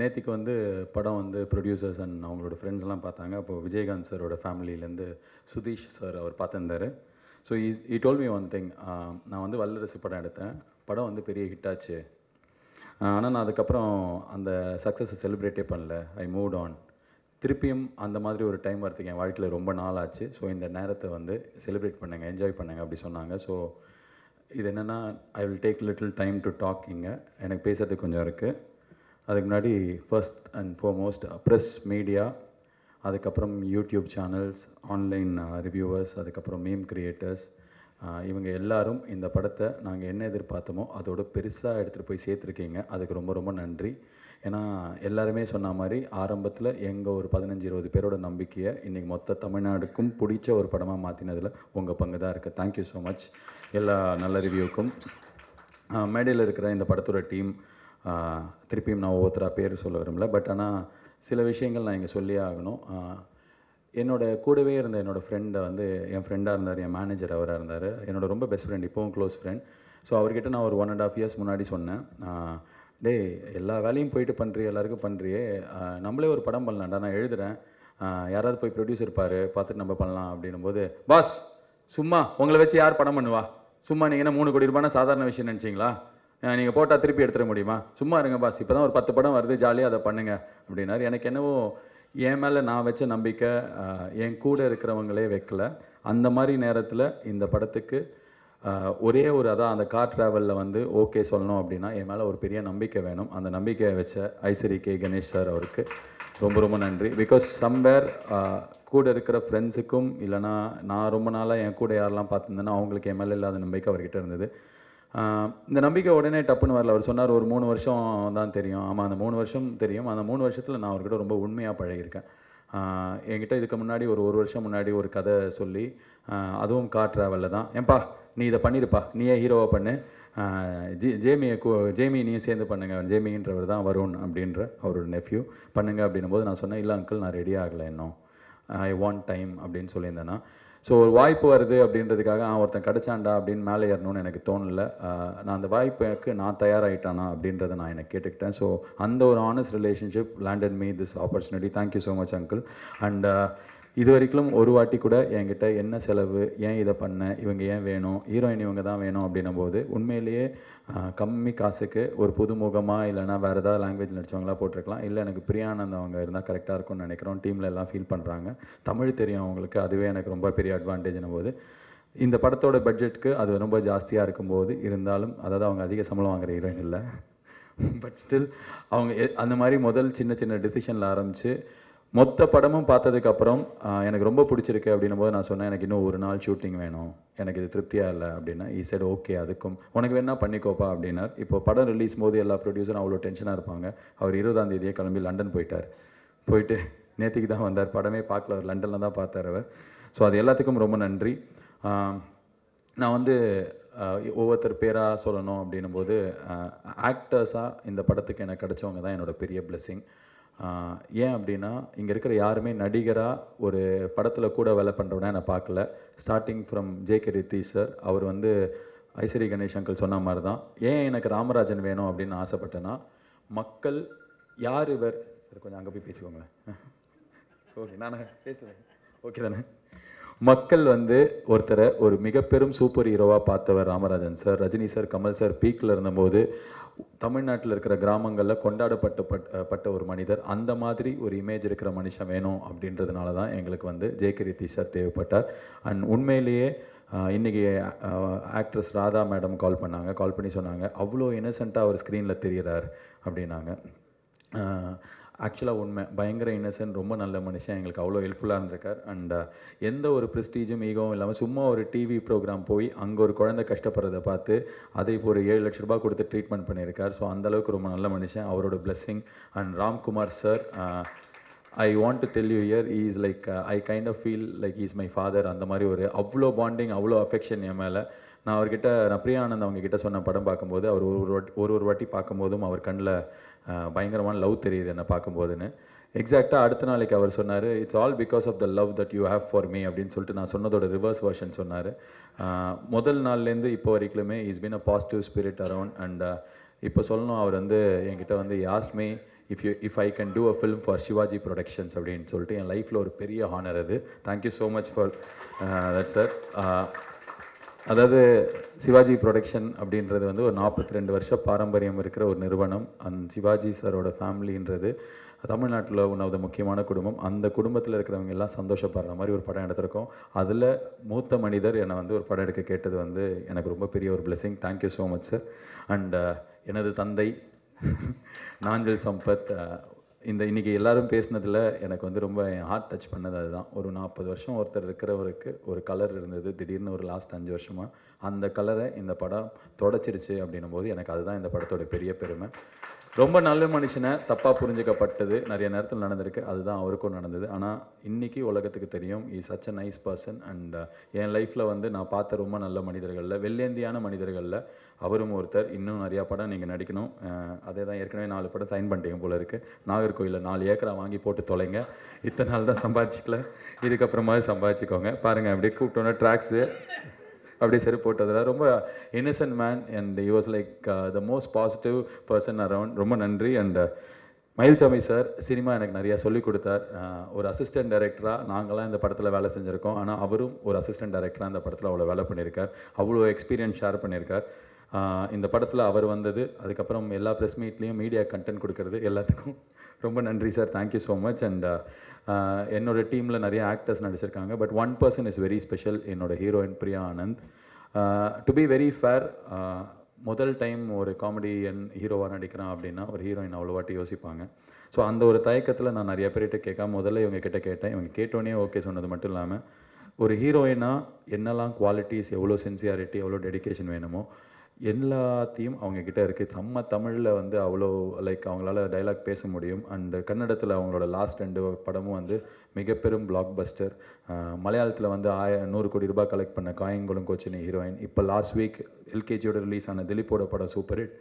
நேத்திக்கு வந்து படம் வந்து ப்ரொடியூசர்ஸ் அண்ட் அவங்களோட ஃப்ரெண்ட்ஸ்லாம் பார்த்தாங்க அப்போ விஜயகாந்த் சாரோட ஃபேமிலியிலேருந்து சுதீஷ் சார் அவர் பார்த்துருந்தாரு so is he told me one thing நான் வந்து வல்லரசு படம் எடுத்தேன் படம் வந்து பெரிய ஹிட் ஆச்சு ஆனால் நான் அதுக்கப்புறம் அந்த சக்ஸஸை செலிப்ரேட்டே பண்ணல ஐ மூவ் ஆன் திருப்பியும் அந்த மாதிரி ஒரு டைம் வரதுக்கு என் வாழ்க்கையில் ரொம்ப நாள் ஆச்சு ஸோ இந்த நேரத்தை வந்து செலிப்ரேட் பண்ணுங்க என்ஜாய் பண்ணுங்க அப்படி சொன்னாங்க ஸோ இது என்னென்னா I will take little time to talk இங்கே எனக்கு பேசுறதுக்கு கொஞ்சம் இருக்குது அதுக்கு முன்னாடி first and foremost press media அதுக்கப்புறம் யூடியூப் சேனல்ஸ் ஆன்லைன் ரிவ்யூவர்ஸ் அதுக்கப்புறம் மீம் கிரியேட்டர்ஸ் இவங்க எல்லாரும் இந்த படத்தை நாங்கள் என்ன எதிர்பார்த்தோமோ அதோட பெருசாக எடுத்துகிட்டு போய் சேர்த்துருக்கீங்க அதுக்கு ரொம்ப ரொம்ப நன்றி ஏன்னா எல்லாருமே சொன்ன மாதிரி ஆரம்பத்தில் எங்கள் ஒரு பதினஞ்சு இருபது பேரோட நம்பிக்கையை இன்றைக்கி மொத்த தமிழ்நாடுக்கும் பிடிச்ச ஒரு படமாக மாற்றினதில் உங்கள் பங்கு தான் இருக்குது தேங்க்யூ ஸோ மச் எல்லா நல்ல ரிவ்யூக்கும் மேடையில் இருக்கிற இந்த படத்தோட டீம் திருப்பியும் நான் ஒவ்வொருத்தராக பேர் சொல்ல விரும்பல பட் ஆனால் சில விஷயங்கள் நான் இங்கே சொல்லியே ஆகணும் ஆஹ் என்னோட கூடவே இருந்த என்னோட ஃப்ரெண்டை வந்து என் ஃப்ரெண்டாக இருந்தார் என் மேனேஜர் அவராக இருந்தார் என்னோட ரொம்ப பெஸ்ட் ஃப்ரெண்ட் இப்போவும் க்ளோஸ் ஃப்ரெண்ட் ஸோ அவர்கிட்ட நான் ஒரு ஒன் அண்ட் ஆஃப் இயர்ஸ் முன்னாடி சொன்னேன் ஆஹ் டேய் எல்லா வேலையும் போயிட்டு பண்ணுறியே எல்லாருக்கும் பண்ணுறியே ஆஹ் நம்மளே ஒரு படம் பண்ணலாம்டா நான் எழுதுறேன் ஆஹ் யாராவது போய் ப்ரொடியூசர் பாரு பார்த்துட்டு நம்ம பண்ணலாம் அப்படின்னும் போது பாஸ் சும்மா உங்களை வச்சு யார் படம் பண்ணுவா சும்மா நீங்கள் என்ன மூணு கோடி ரூபாய்னா சாதாரண விஷயம் நினச்சிங்களா நீங்கள் போட்டால் திருப்பி எடுத்துட முடியுமா சும்மா இருங்க பாஸ் இப்போ தான் ஒரு பத்து படம் வருது ஜாலியாக அதை பண்ணுங்க அப்படின்னாரு எனக்கு என்னவோ என் மேலே நான் வச்ச நம்பிக்கை ஆஹ், என் கூட இருக்கிறவங்களே வைக்கல அந்த மாதிரி நேரத்தில் இந்த படத்துக்கு ஆஹ், ஒரே ஒரு அதான் அந்த கார் ட்ராவலில் வந்து ஓகே சொல்லணும் அப்படின்னா என் மேலே ஒரு பெரிய நம்பிக்கை வேணும் அந்த நம்பிக்கையை வச்ச ஐசரி கே கணேஷ் சார் அவருக்கு ரொம்ப ரொம்ப நன்றி பிகாஸ் சம்வேர் கூட இருக்கிற ஃப்ரெண்ட்ஸுக்கும் இல்லைனா நான் ரொம்ப நாளாக என் கூட யாரெல்லாம் பார்த்துருந்தேனோ அவங்களுக்கு என் மேலே இல்லாத நம்பிக்கை அவர்கிட்ட இருந்தது ஆஹ் இந்த நம்பிக்கை உடனே டப்புன்னு வரல அவர் சொன்னார் ஒரு மூணு வருஷம் தான் தெரியும் ஆமாம் அந்த மூணு வருஷம் தெரியும் அந்த மூணு வருஷத்தில் நான் அவர்கிட்ட ரொம்ப உண்மையாக பழகியிருக்கேன் ஆஹ் என்கிட்ட இதுக்கு முன்னாடி ஒரு ஒரு வருஷம் முன்னாடி ஒரு கதை சொல்லி ஆஹ் அதுவும் கார் ட்ராவலில் தான் ஏன்பா நீ இதை பண்ணிருப்பா நீயே ஹீரோவை பண்ணு ஆஹ் ஜே ஜேமியை கூ ஜேமி நீயும் சேர்ந்து பண்ணுங்க ஜேமின்றவர் தான் வருண் அப்படின்ற அவரோட நெஃப்யூ பண்ணுங்க அப்படின்னும் போது நான் சொன்னேன் இல்லை அங்கிள் நான் ரெடி ஆகலை இன்னும் ஐ வாண்ட் டைம் அப்படின்னு சொல்லியிருந்தேன்னா ஸோ ஒரு வாய்ப்பு வருது அப்படின்றதுக்காக ஆ ஒருத்தன் கிடைச்சாண்டா அப்படின்னு மேலே ஏறணும்னு எனக்கு தோணல ஆஹ் நான் அந்த வாய்ப்புக்கு நான் தயாராகிட்டானா அப்படின்றத நான் எனக்கு கேட்டுக்கிட்டேன் ஸோ அந்த ஒரு honest relationship landed me this opportunity thank you so much uncle and இது வரைக்கும் ஒரு வாட்டி கூட என்கிட்ட என்ன செலவு ஏன் இதை பண்ண இவங்க ஏன் வேணும் ஹீரோயின் இவங்க தான் வேணும் அப்படின்னும் போது உண்மையிலேயே ஆஹ் கம்மி காசுக்கு ஒரு புதுமுகமாக இல்லைனா வேறு ஏதாவது லாங்குவேஜ் நடிச்சவங்களா போட்டிருக்கலாம் இல்லை எனக்கு பிரியானந்த் அவங்க இருந்தால் கரெக்டாக இருக்கும்னு நினைக்கிறோம் டீமில் எல்லாம் ஃபீல் பண்ணுறாங்க தமிழ் தெரியும் அவங்களுக்கு அதுவே எனக்கு ரொம்ப பெரிய அட்வான்டேஜ்னும் போது இந்த படத்தோட பட்ஜெட்டுக்கு அது ரொம்ப ஜாஸ்தியாக இருக்கும்போது இருந்தாலும் அதாவது அவங்க அதிக சம்பளம் வாங்குற ஹீரோயின் இல்லை பட் ஸ்டில் அவங்க எ- அந்த மாதிரி முதல் சின்ன சின்ன டிசிஷனில் ஆரம்பித்து மொத்த படமும் பார்த்ததுக்கு அப்புறம் ஆஹ், எனக்கு ரொம்ப பிடிச்சிருக்கு அப்படின்னும் போது நான் சொன்னேன் எனக்கு இன்னும் ஒரு நாள் ஷூட்டிங் வேணும் எனக்கு இது திருப்தியாக இல்லை அப்படின்னா ஈ சைடு ஓகே அதுக்கும் உனக்கு வேணா பண்ணிக்கோப்பா அப்படின்னார் இப்போ படம் ரிலீஸ் போது எல்லா ப்ரொடியூசரும் அவ்வளோ டென்ஷனாக இருப்பாங்க அவர் இருபதாம் தேதியே கிளம்பி லண்டன் போயிட்டார் போயிட்டு நேத்திக்கு தான் வந்தார் படமே பார்க்கல அவர் லண்டனில் தான் பார்த்தார் அவர் ஸோ அது எல்லாத்துக்கும் ரொம்ப நன்றி ஆஹ், நான் வந்து ஆஹ், ஒவ்வொருத்தர் பேராக சொல்லணும் அப்படின்னும் போது ஆக்டர்ஸாக இந்த படத்துக்கு எனக்கு கிடைச்சவங்க தான் என்னோட பெரிய blessing ஆஹ், ஏன் அப்படின்னா இங்கே இருக்கிற யாருமே நடிகராக ஒரு படத்தில் கூட வேலை பண்ணுறவனா நான் பார்க்கல starting from J K Rithish sir அவர் வந்து ஐஸ்வரி கணேஷ் அங்கிள் சொன்ன மாதிரி தான் ஏன் எனக்கு ராமராஜன் வேணும் அப்படின்னு ஆசைப்பட்டேன்னா மக்கள் யார் இவர் சரி, கொஞ்சம் அங்கே போய் பேசிக்கோங்களேன் ஓகே நான் பேசுகிறேன் ஓகே தானே மக்கள் வந்து ஒருத்தரை ஒரு மிக பெரும் சூப்பர் ஹீரோவாக பார்த்தவர் Ramarajan sir Rajini sir Kamal sir பீக்கில் இருந்தபோது தமிழ்நாட்டில் இருக்கிற கிராமங்களில் கொண்டாடப்பட்ட பட்- பட்ட ஒரு மனிதர் அந்த மாதிரி ஒரு இமேஜ் இருக்கிற மனுஷன் வேணும் அப்படின்றதுனால தான் எங்களுக்கு வந்து ஜேகே ரித்தீஷ் சார் தேவைப்பட்டார் அண்ட் உண்மையிலேயே ஆஹ், இன்னைக்கு ஆக்ட்ரஸ் ராதா மேடம் கால் பண்ணாங்க கால் பண்ணி சொன்னாங்க அவ்வளோ இன்னசென்ட்டாக அவர் ஸ்க்ரீனில் தெரிகிறார் அப்படின்னாங்க ஆக்சுவலாக உண்மை பயங்கர இன்னசென்ட் ரொம்ப நல்ல மனுஷன் எங்களுக்கு அவ்வளோ ஹெல்ப்ஃபுல்லாக இருந்திருக்கார் அண்ட் எந்த ஒரு ப்ரெஸ்டீஜும் ஈகவும் இல்லாமல் சும்மா ஒரு டிவி ப்ரோக்ராம் போய் அங்கே ஒரு குழந்தை கஷ்டப்படுறதை பார்த்து அதை இப்போ ஒரு ஏழு லட்ச ரூபாய் கொடுத்து ட்ரீட்மெண்ட் பண்ணியிருக்கார் ஸோ அளவுக்கு ரொம்ப நல்ல மனுஷன் அவரோட blessing and Ramkumar sir I want to tell you here is like I kind of feel like is my father அந்த மாதிரி ஒரு அவ்வளோ பாண்டிங் அவ்வளோ அஃபெக்ஷன் என் மேலே நான் அவர்கிட்ட நான் பிரியானந்த் அவங்க கிட்ட சொன்ன படம் பார்க்கும்போது அவர் ஒரு ஒரு வாட்டி ஒரு ஒரு வாட்டி பார்க்கும்போதும் அவர் கண்ணில் பயங்கரமான லவ் தெரியுது என்னை பார்க்கும்போதுன்னு எக்ஸாக்டாக அடுத்த நாளைக்கு அவர் சொன்னார் it's all because of the love that you have for me அப்படின்னு சொல்லிட்டு நான் சொன்னதோட ரிவர்ஸ் வெர்ஷன் சொன்னார் முதல் நாள்லேருந்து இப்போ வரைக்குமே is been a positive spirit around and இப்போ சொல்லணும் அவர் வந்து என்கிட்ட வந்து asked me if you if I can do a film for Sivaji productions அப்படின்னு சொல்லிட்டு என் லைஃப்பில் ஒரு பெரிய ஹானர் அது thank you so much for that sir அதாவது சிவாஜி ப்ரொடக்ஷன் அப்படின்றது வந்து ஒரு நாற்பத்தி ரெண்டு வருஷ பாரம்பரியம் இருக்கிற ஒரு நிறுவனம் அண்ட் சிவாஜி சாரோட ஃபேமிலின்றது தமிழ்நாட்டில் உணவு முக்கியமான குடும்பம் அந்த குடும்பத்தில் இருக்கிறவங்க எல்லாம் சந்தோஷப்படுற மாதிரி ஒரு படம் எடுத்திருக்கோம் அதில் மூத்த மனிதர் என்னை வந்து ஒரு படம் எடுக்க கேட்டது வந்து எனக்கு ரொம்ப பெரிய ஒரு blessing thank you so much sir and எனது தந்தை நாஞ்சல் சம்பத் அஹ், இந்த இன்னைக்கு எல்லாரும் பேசினதில் எனக்கு வந்து ரொம்ப என் ஹார்ட் டச் பண்ணது அதுதான் ஒரு நாற்பது வருஷம் ஒருத்தர் இருக்கிறவருக்கு ஒரு கலர் இருந்தது திடீர்னு ஒரு லாஸ்ட் அஞ்சு வருஷமாக அந்த கலரை இந்த படம் தொடச்சிருச்சு அப்படின்னும் போது எனக்கு அதுதான் இந்த படத்தோட பெரிய பெருமை ரொம்ப நல்ல மனுஷனை தப்பாக புரிஞ்சுக்கப்பட்டது நிறைய நேரத்தில் நடந்திருக்கு அதுதான் அவருக்கும் நடந்தது ஆனால் இன்னைக்கு உலகத்துக்கு தெரியும் is such a nice person and என் லைஃப்பில் வந்து நான் பார்த்த ரொம்ப நல்ல மனிதர்களில் வெள்ளேந்தியான மனிதர்களில் அவரும் ஒருத்தர் இன்னும் நிறையா படம் நீங்கள் நடிக்கணும் அஹ் அதே தான் ஏற்கனவே நாலு படம் சைன் பண்ணிட்டீங்க போல இருக்கு நாகர்கோயிலில் நாலு ஏக்கரா வாங்கி போட்டு தொலைங்க இத்தனை நாள் தான் சம்பாதிச்சிக்கல இதுக்கப்புறமா சம்பாதிச்சுக்கோங்க பாருங்கள் அப்படியே கூப்பிட்டோன்னா ட்ராக்ஸு அப்படியே சரி போட்டதில் ரொம்ப innocent man and you was like the most positive person around ரொம்ப நன்றி அண்ட் மயில்சாமி சார் சினிமா எனக்கு நிறையா சொல்லிக் கொடுத்தார் அஹ் ஒரு அசிஸ்டன்ட் டைரக்டராக நாங்களாம் இந்த படத்தில் வேலை செஞ்சுருக்கோம் ஆனால் அவரும் ஒரு அசிஸ்டன்ட் டைரக்டராக இந்த படத்தில் அவ்வளோ வேலை பண்ணியிருக்கார் அவ்வளோ எக்ஸ்பீரியன்ஸ் ஷேர் பண்ணியிருக்கார் அஹ் இந்த படத்தில் அவர் வந்தது அதுக்கப்புறம் எல்லா ப்ரெஸ் மீட்லேயும் மீடியா கண்டென்ட் கொடுக்கறது எல்லாத்துக்கும் ரொம்ப நன்றி sir thank you so much and என்னோட டீமில் நிறைய ஆக்டர்ஸ் நடிச்சிருக்காங்க but one person is very special என்னோட heroine Priya Anand to be very fair முதல் டைம் ஒரு காமெடியன் ஹீரோவாக நடிக்கிறான் அப்படின்னா ஒரு ஹீரோயின் அவ்வளோ வாட்டி யோசிப்பாங்க ஸோ அந்த ஒரு தயக்கத்தில் நான் நிறைய பேர்கிட்ட கேட்காம முதல்ல இவங்க கிட்ட கேட்டேன் இவங்க கேட்டோன்னே ஓகே சொன்னது மட்டும் இல்லாமல் ஒரு ஹீரோயினா என்னெல்லாம் குவாலிட்டிஸ் எவ்வளோ சின்சியாரிட்டி எவ்வளோ டெடிகேஷன் வேணுமோ எல்லாத்தையும் அவங்க கிட்ட இருக்குது செம்ம தமிழில் வந்து அவ்வளோ லைக் அவங்களால டைலாக் பேச முடியும் அண்ட் கன்னடத்தில் அவங்களோட லாஸ்ட் ரெண்டு படமும் வந்து மிக பெரும் பிளாக் பஸ்டர் மலையாளத்தில் வந்து ஆய நூறு கோடி ரூபாய் கலெக்ட் பண்ண காயங்குளம் கோச்சினி ஹீரோயின் இப்போ லாஸ்ட் வீக் எல்கேஜியோட ரிலீஸ் ஆன திலீப்போட படம் சூப்பர் ஹிட்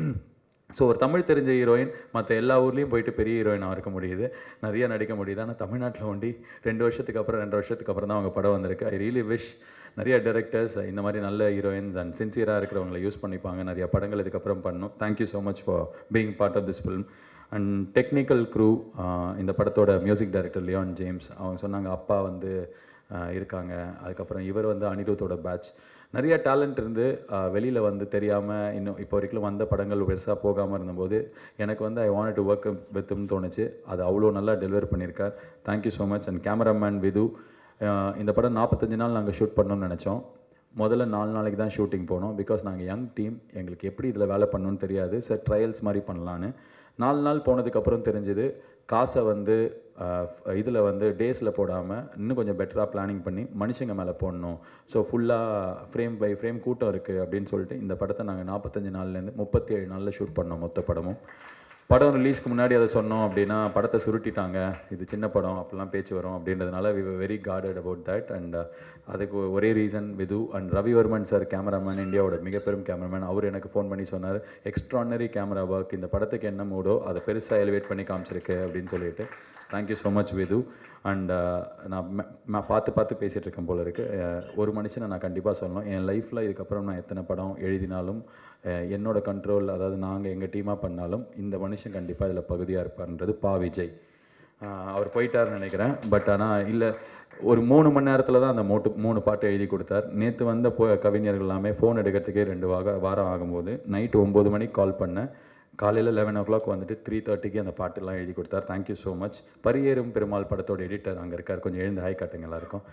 ஸோ ஒரு தமிழ் தெரிஞ்ச ஹீரோயின் மற்ற எல்லா ஊர்லேயும் போயிட்டு பெரிய ஹீரோயினாக இருக்க முடியுது நிறைய நடிக்க முடியுது ஆனால் தமிழ்நாட்டில் ஒண்டி ரெண்டு வருஷத்துக்கு அப்புறம் ரெண்டு வருஷத்துக்கு அப்புறம் தான் அவங்க படம் வந்திருக்கு ஐ ரியலி விஷ் நிறைய டேரக்டர்ஸ் இந்த மாதிரி நல்ல ஹீரோயின்ஸ் அண்ட் சின்சியராக இருக்கிறவங்களை யூஸ் பண்ணிப்பாங்க நிறைய படங்கள் இதுக்கப்புறம் பண்ணணும் thank you so much for being part of this film and technical crew இந்த படத்தோட மியூசிக் டைரக்டர் லியான் ஜேம்ஸ் அவங்க சொன்னாங்க அப்பா வந்து ஆஹ் இருக்காங்க அதுக்கப்புறம் இவர் வந்து அனிருத்தோட பேட்ச் நிறைய டேலண்ட் இருந்து வெளியில் வந்து தெரியாமல் இன்னும் இப்போ வரைக்கும் வந்த படங்கள் பெருசாக போகாமல் இருந்தபோது எனக்கு வந்து ஐ வாண்ட் டு ஒர்க் வித்னு தோணுச்சு அது அவ்வளோ நல்லா டெலிவர் பண்ணியிருக்கார் thank you so much and cameraman Vidhu ah இந்த படம் நாற்பத்தஞ்சு நாள் நாங்கள் ஷூட் பண்ணணும்னு நினச்சோம் முதல்ல நாலு நாளைக்கு தான் ஷூட்டிங் போனோம் பிகாஸ் நாங்கள் யங் டீம் எங்களுக்கு எப்படி இதில் வேலை பண்ணணும்னு தெரியாது சார் ட்ரையல்ஸ் மாதிரி பண்ணலான்னு நாலு நாள் போனதுக்கப்புறம் தெரிஞ்சுது காசை வந்து இதில் வந்து டேஸில் போடாமல் இன்னும் கொஞ்சம் பெட்டராக பிளானிங் பண்ணி மனுஷங்க மேலே போடணும் ஸோ ஃபுல்லாக ஃப்ரேம் பை ஃப்ரேம் கூட்டம் இருக்குது அப்படின்னு சொல்லிட்டு இந்த படத்தை நாங்கள் நாற்பத்தஞ்சு நாள்லேருந்து முப்பத்தி ஏழு நாளில் ஷூட் பண்ணோம் மொத்த படமும் படம் ரிலீஸ்க்கு முன்னாடி அதை சொன்னோம் அப்படின்னா படத்தை சுருட்டிட்டாங்க இது சின்ன படம் அப்படிலாம் பேச்சு வரும் அப்படின்றதுனால we very guarded about that and அதுக்கு ஒரே reason Vidhu and Ravivarman sir cameraman இந்தியாவோட மிகப்பெரும் கேமராமேன் அவர் எனக்கு ஃபோன் பண்ணி சொன்னார் எக்ஸ்ட்ரானரி கேமரா ஒர்க் இந்த படத்துக்கு என்ன மூடோ அதை பெருசாக எலிவேட் பண்ணி காமிச்சிருக்கு அப்படின்னு சொல்லிட்டு thank you so much Vidhu and நான் ம- நான் பார்த்து பார்த்து பேசிகிட்டு இருக்கேன் போல இருக்கு அஹ் ஒரு மனுஷனை நான் கண்டிப்பாக சொல்லணும் என் லைஃப்பில் இதுக்கப்புறம் நான் எத்தனை படம் எழுதினாலும் அஹ் என்னோட கண்ட்ரோல் அதாவது நாங்கள் எங்கள் டீமாக பண்ணாலும் இந்த மனுஷன் கண்டிப்பாக இதில் பகுதியாக இருப்பார்ன்றது பா விஜய் ஆஹ் அவர் போயிட்டாருன்னு நினைக்கிறேன் பட் ஆனால் இல்லை ஒரு மூணு மணி நேரத்தில் தான் அந்த மோட்டு மூணு பாட்டு எழுதி கொடுத்தார் நேற்று வந்த போ கவிஞர்கள் எல்லாமே ஃபோன் எடுக்கிறதுக்கே ரெண்டு வாக வாரம் ஆகும்போது நைட்டு ஒம்பது மணிக்கு கால் பண்ணேன் காலையில் லெவன் ஓ கிளாக் வந்துட்டு த்ரீ தேர்ட்டிக்கு அந்த பாட்டெல்லாம் எழுதி கொடுத்தார் thank you so much Pariyerum Perumal படத்தோட எடிட்டர் அங்கே இருக்கார் கொஞ்சம் எழுந்து ஹாய் காட்டுங்க எல்லாருக்கும்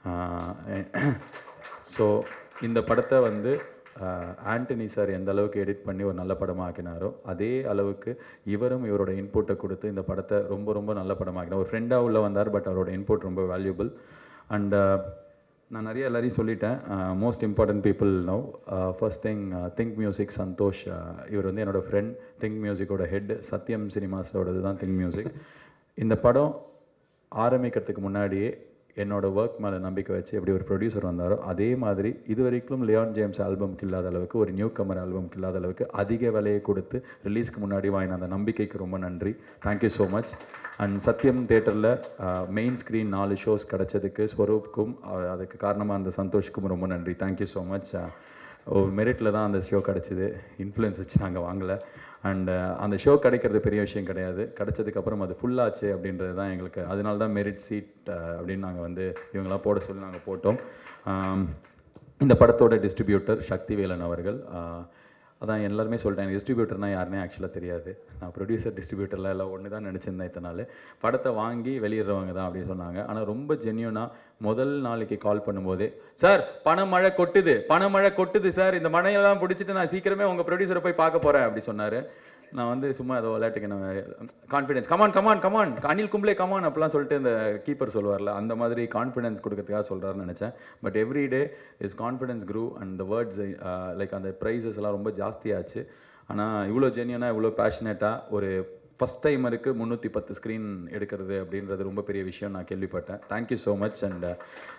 ஸோ இந்த படத்தை வந்து ஆஹ், ஆண்டனி சார் எந்த அளவுக்கு எடிட் பண்ணி ஒரு நல்ல படமாக ஆக்கினாரோ அதே அளவுக்கு இவரும் இவரோட இன்புட்டை கொடுத்து இந்த படத்தை ரொம்ப ரொம்ப நல்ல படமாக்கினார் ஒரு ஃப்ரெண்டாக உள்ள வந்தார் பட் அவரோட இன்புட் ரொம்ப வேல்யூபிள் அண்ட் நான் நிறைய எல்லாரையும் சொல்லிட்டேன் most important people no first thing Think Music Santhosh uh, இவர் வந்து என்னோட ஃப்ரெண்ட் திங்க் மியூசிக்கோட ஹெட் சத்யம் சினிமாஸோடது தான் திங்க் மியூசிக் இந்த படம் ஆரம்பிக்கிறதுக்கு முன்னாடியே என்னோட ஒர்க் மேலே நம்பிக்கை வச்சு எப்படி ஒரு ப்ரொடியூசர் வந்தாரோ அதே மாதிரி இது வரைக்கும் லியான் ஜேம்ஸ் ஆல்பம்க்கு இல்லாத அளவுக்கு ஒரு நியூ கமர் ஆல்பம்க்கு இல்லாத அளவுக்கு அதிக விலையை கொடுத்து ரிலீஸ்க்கு முன்னாடி வாங்கின அந்த நம்பிக்கைக்கு ரொம்ப நன்றி thank you so much and Sathyam தேட்டரில் மெயின் ஸ்க்ரீன் நாலு ஷோஸ் கிடச்சதுக்கு ஸ்வரூப்க்கும் அஹ், அதுக்கு காரணமாக அந்த சந்தோஷ்க்கும் ரொம்ப நன்றி தேங்க்யூ ஸோ மச் ஒரு மெரிட்டில் தான் அந்த ஷோ கிடச்சிது இன்ஃப்ளூயன்ஸ் வச்சு நாங்கள் வாங்கலை அண்ட் அந்த ஷோ கிடைக்கிறது பெரிய விஷயம் கிடையாது கிடைச்சதுக்கப்புறம் அது ஃபுல்லாச்சு அப்படின்றது தான் எங்களுக்கு அதனால தான் மெரிட் சீட் அப்படின்னு நாங்கள் வந்து இவங்களாம் போட சொல்லி நாங்கள் போட்டோம் ஆம், இந்த படத்தோட டிஸ்ட்ரிபியூட்டர் சக்திவேலன் அவர்கள் ஆஹ், அதான் எல்லாருமே சொல்லிட்டேன் எனக்கு டிஸ்ட்ரிபியூட்டர்னா யாருனே ஆக்சுவலாக தெரியாது நான் ப்ரொடியூசர் டிஸ்ட்ரிபியூட்டர்லாம் எல்லாம் ஒன்று தான் நினச்சிருந்தேன் இத்தனை நாள் படத்தை வாங்கி வெளியிடுறவங்க தான் அப்படின்னு சொன்னாங்க ஆனால் ரொம்ப ஜென்யூனாக முதல் நாளைக்கு கால் பண்ணும்போதே சார் பணமழை கொட்டுது பணமழை கொட்டுது சார் இந்த மழையெல்லாம் பிடிச்சிட்டு நான் சீக்கிரமே உங்கள் ப்ரொடியூசரை போய் பார்க்க போகிறேன் அப்படி சொன்னார் நான் வந்து சும்மா ஏதோ விளையாட்டுக்கு நம்ம confidence come on come on come on Anil Kumble come on அப்படிலாம் சொல்லிட்டு இந்த கீப்பர் சொல்லுவார்ல அந்த மாதிரி கான்ஃபிடன்ஸ் கொடுக்கறதுக்காக சொல்கிறாருன்னு நினச்சேன் but every day is confidence crew and the words like அந்த ப்ரைஸஸ் எல்லாம் ரொம்ப ஜாஸ்தியாச்சு ஆனால் இவ்வளோ ஜென்யூனாக இவ்வளோ பேஷனேட்டாக ஒரு ஃபஸ்ட் டைமருக்கு முந்நூற்றி பத்து ஸ்க்ரீன் எடுக்கிறது அப்படின்றது ரொம்ப பெரிய விஷயம் நான் கேள்விப்பட்டேன் தேங்க்யூ ஸோ மச் அண்ட்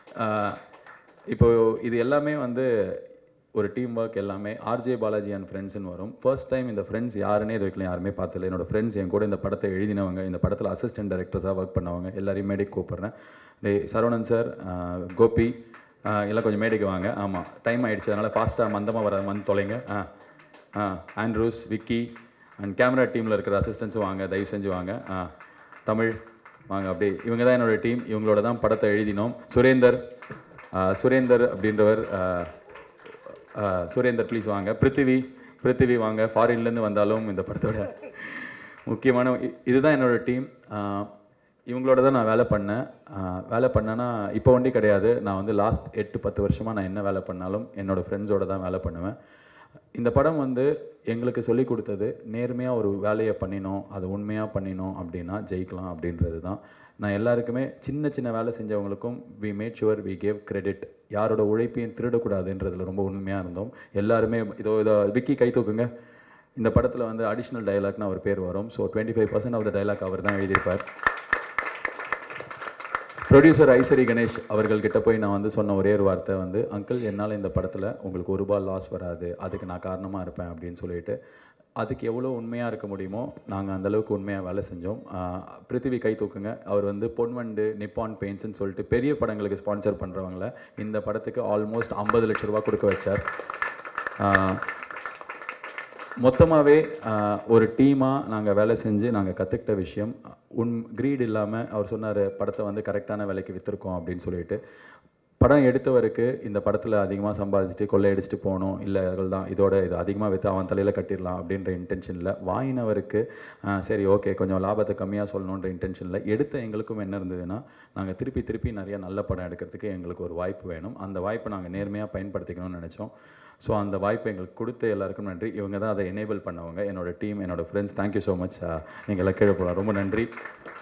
இப்போ இது எல்லாமே வந்து ஒரு டீம் ஒர்க் எல்லாமே ஆர்ஜே பாலாஜி அண்ட் ஃப்ரெண்ட்ஸ்னு வரும் ஃபர்ஸ்ட் டைம் இந்த ஃப்ரெண்ட்ஸ் யாருன்னே இது வரைக்கும் யாருமே பார்த்ததில்ல என்னோட ஃப்ரெண்ட்ஸ் என் கூட இந்த படத்தை எழுதினவங்க இந்த படத்தில் அசிஸ்டன்ட் டைரக்டர்ஸாக ஒர்க் பண்ணவங்க எல்லாரையும் மேடைக்கு கூப்பிட்றேன் டேய் சரவணன் சார் கோபி ஆஹ் எல்லாம் கொஞ்சம் மேடைக்கு வாங்க ஆமாம் டைம் ஆயிடுச்சு அதனால் ஃபாஸ்ட்டாக மந்தமாக வர வந்து தொலைங்க ஆ ஆ ஆண்ட்ரூஸ் விக்கி அண்ட் கேமரா டீமில் இருக்கிற அசிஸ்டன்ஸும் வாங்க தயவு செஞ்சு வாங்க ஆ தமிழ் வாங்க அப்படியே இவங்க தான் என்னோட டீம் இவங்களோட தான் படத்தை எழுதினோம் சுரேந்தர் ஆ, சுரேந்தர் அப்படின்றவர் ஆ, ஆ, சுரேந்தர் ப்ளீஸ் வாங்க பிருத்திவி பிருத்திவி வாங்க ஃபாரின்லேருந்து வந்தாலும் இந்த படத்தோட முக்கியமான இ- இதுதான் என்னோட டீம் இவங்களோட தான் நான் வேலை பண்ணேன் ஆ, வேலை பண்ணேன்னா இப்போ ஒண்டி கிடையாது நான் வந்து லாஸ்ட் எட்டு பத்து வருஷமாக நான் என்ன வேலை பண்ணாலும் என்னோட ஃப்ரெண்ட்ஸோட தான் வேலை பண்ணுவேன் இந்த படம் வந்து எங்களுக்கு சொல்லி கொடுத்தது நேர்மையாக ஒரு வேலையை பண்ணினோம் அது உண்மையாக பண்ணினோம் அப்படின்னா ஜெயிக்கலாம் அப்படின்றது தான் நான் எல்லாருக்குமே சின்ன சின்ன வேலை செஞ்சவங்களுக்கும் we made sure we gave credit யாரோட உழைப்பையும் திருடக்கூடாதுன்றதுல ரொம்ப உண்மையாக இருந்தோம் எல்லாருமே இதோ இதோ விக்கி கை தூக்குங்க இந்த படத்தில் வந்து அடிஷ்னல் டயலாக்னு அவர் பேர் வரும் so twenty five percent of the dialogue அவர் தான் எழுதியிருப்பார் ப்ரொடியூசர் ஐசரி கணேஷ் அவர்கள்கிட்ட போய் நான் வந்து சொன்ன ஒரே ஒரு வார்த்தை வந்து அங்கிள் என்னால் இந்த படத்தில் உங்களுக்கு ஒரு ரூபாய் லாஸ் வராது அதுக்கு நான் காரணமாக இருப்பேன் அப்படின்னு சொல்லிட்டு அதுக்கு எவ்வளோ உண்மையாக இருக்க முடியுமோ நாங்கள் அந்தளவுக்கு உண்மையாக வேலை செஞ்சோம் ஆஹ் பிருத்திவி கை தூக்குங்க அவர் வந்து பொன்வண்டு நிப்பான் பெயிண்ட்ஸ்னு சொல்லிட்டு பெரிய படங்களுக்கு ஸ்பான்சர் பண்ணுறவங்கள இந்த படத்துக்கு ஆல்மோஸ்ட் ஐம்பது லட்ச ரூபா கொடுக்க வச்சார் ஆஹ் மொத்தமாகவே ஒரு டீமாக நாங்கள் வேலை செஞ்சு நாங்கள் கற்றுக்கிட்ட விஷயம் உன் கிரீட் இல்லாமல் அவர் சொன்னார் படத்தை வந்து கரெக்டான விலைக்கு விற்றுருக்கோம் அப்படின்னு சொல்லிட்டு படம் எடுத்தவருக்கு இந்த படத்தில் அதிகமாக சம்பாதிச்சுட்டு கொள்ளையடிச்சிட்டு போகணும் இல்லை தான் இதோட இது அதிகமாக விற்று அவன் தலையில் கட்டிடலாம் அப்படின்ற இன்டென்ஷனில் வாங்கினவருக்கு ஆஹ், சரி ஓகே கொஞ்சம் லாபத்தை கம்மியாக சொல்லணுன்ற இன்டென்ஷனில் எடுத்த எங்களுக்கும் என்ன இருந்ததுன்னா நாங்கள் திருப்பி திருப்பி நிறைய நல்ல படம் எடுக்கிறதுக்கு எங்களுக்கு ஒரு வாய்ப்பு வேணும் அந்த வாய்ப்பை நாங்கள் நேர்மையாக பயன்படுத்திக்கணும்னு நினச்சோம் ஸோ அந்த வாய்ப்பை எங்களுக்கு கொடுத்த எல்லாருக்கும் நன்றி இவங்க தான் அதை எனேபிள் பண்ணவங்க என்னோட டீம் என்னோட ஃப்ரெண்ட்ஸ் தேங்க்யூ ஸோ மச் நீங்கள் எல்லாம் கீழே போகலாம் ரொம்ப நன்றி